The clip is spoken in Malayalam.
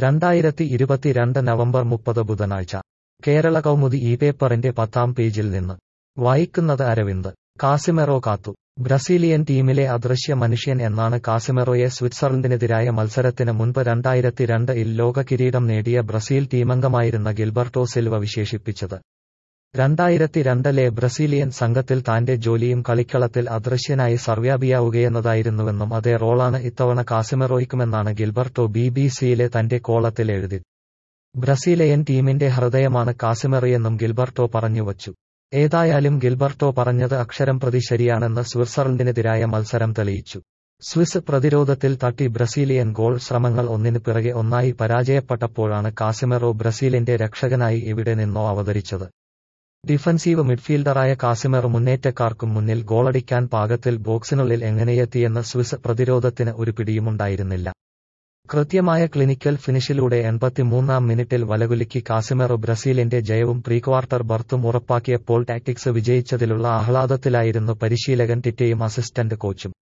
രണ്ടായിരത്തി ഇരുപത്തിരണ്ട് നവംബർ മുപ്പത് ബുധനാഴ്ച കേരള കൗമുദി ഈ പേപ്പറിന്റെ പത്താം പേജിൽ നിന്ന് വായിക്കുന്നത് അരവിന്ദ് കാസിമെറോ കാത്തു ബ്രസീലിയൻ ടീമിലെ അദൃശ്യ മനുഷ്യൻ എന്നാണ് കാസിമെറോയെ സ്വിറ്റ്സർലൻഡിനെതിരായ മത്സരത്തിന് മുൻപ് രണ്ടായിരത്തി രണ്ട് ഇൽ ലോക കിരീടം നേടിയ ബ്രസീൽ ടീമംഗമായിരുന്ന ഗിൽബർട്ടോ സിൽവ വിശേഷിപ്പിച്ചത് രണ്ടായിരത്തി രണ്ടിലെ ബ്രസീലിയൻ സംഘത്തിൽ താന്റെ ജോലിയും കളിക്കളത്തിൽ അദൃശ്യനായി സർവ്യാപിയാവുകയെന്നതായിരുന്നുവെന്നും അതേ റോളാണ് ഇത്തവണ കാസിമെറോയ്ക്കുമെന്നാണ് ഗിൽബർട്ടോ ബി ബി സിയിലെ തന്റെ കോളത്തിൽ എഴുതി ബ്രസീലിയൻ ടീമിന്റെ ഹൃദയമാണ് കാസിമെറോയെന്നും ഗിൽബർട്ടോ പറഞ്ഞുവച്ചു ഏതായാലും ഗിൽബർട്ടോ പറഞ്ഞത് അക്ഷരം പ്രതി ശരിയാണെന്ന് സ്വിറ്റ്സർലൻഡിനെതിരായ മത്സരം തെളിയിച്ചു സ്വിസ് പ്രതിരോധത്തിൽ തട്ടി ബ്രസീലിയൻ ഗോൾ ശ്രമങ്ങൾ ഒന്നിനു പിറകെ ഒന്നായി പരാജയപ്പെട്ടപ്പോഴാണ് കാസിമെറോ ബ്രസീലിന്റെ രക്ഷകനായി എവിടെ നിന്നോ അവതരിച്ചത് ഡിഫൻസീവ് മിഡ്ഫീൽഡറായ കാസിമെർ മുന്നേറ്റക്കാർക്കും മുന്നിൽ ഗോളടിക്കാൻ പാകത്തിൽ ബോക്സിനുള്ളിൽ എങ്ങനെയെത്തിയെന്ന് സ്വിസ് പ്രതിരോധത്തിന് ഒരു പിടിയുമുണ്ടായിരുന്നില്ല കൃത്യമായ ക്ലിനിക്കൽ ഫിനിഷിലൂടെ എൺപത്തിമൂന്നാം മിനിറ്റിൽ വലകുലുക്കി കാസിമെറോ ബ്രസീലിന്റെ ജയവും പ്രീക്വാർട്ടർ ബർത്തും ഉറപ്പാക്കിയപ്പോൾ ടാക്ടിക്സ് വിജയിച്ചതിലുള്ള ആഹ്ലാദത്തിലായിരുന്നു പരിശീലകൻ ടിറ്റയും അസിസ്റ്റന്റ് കോച്ചും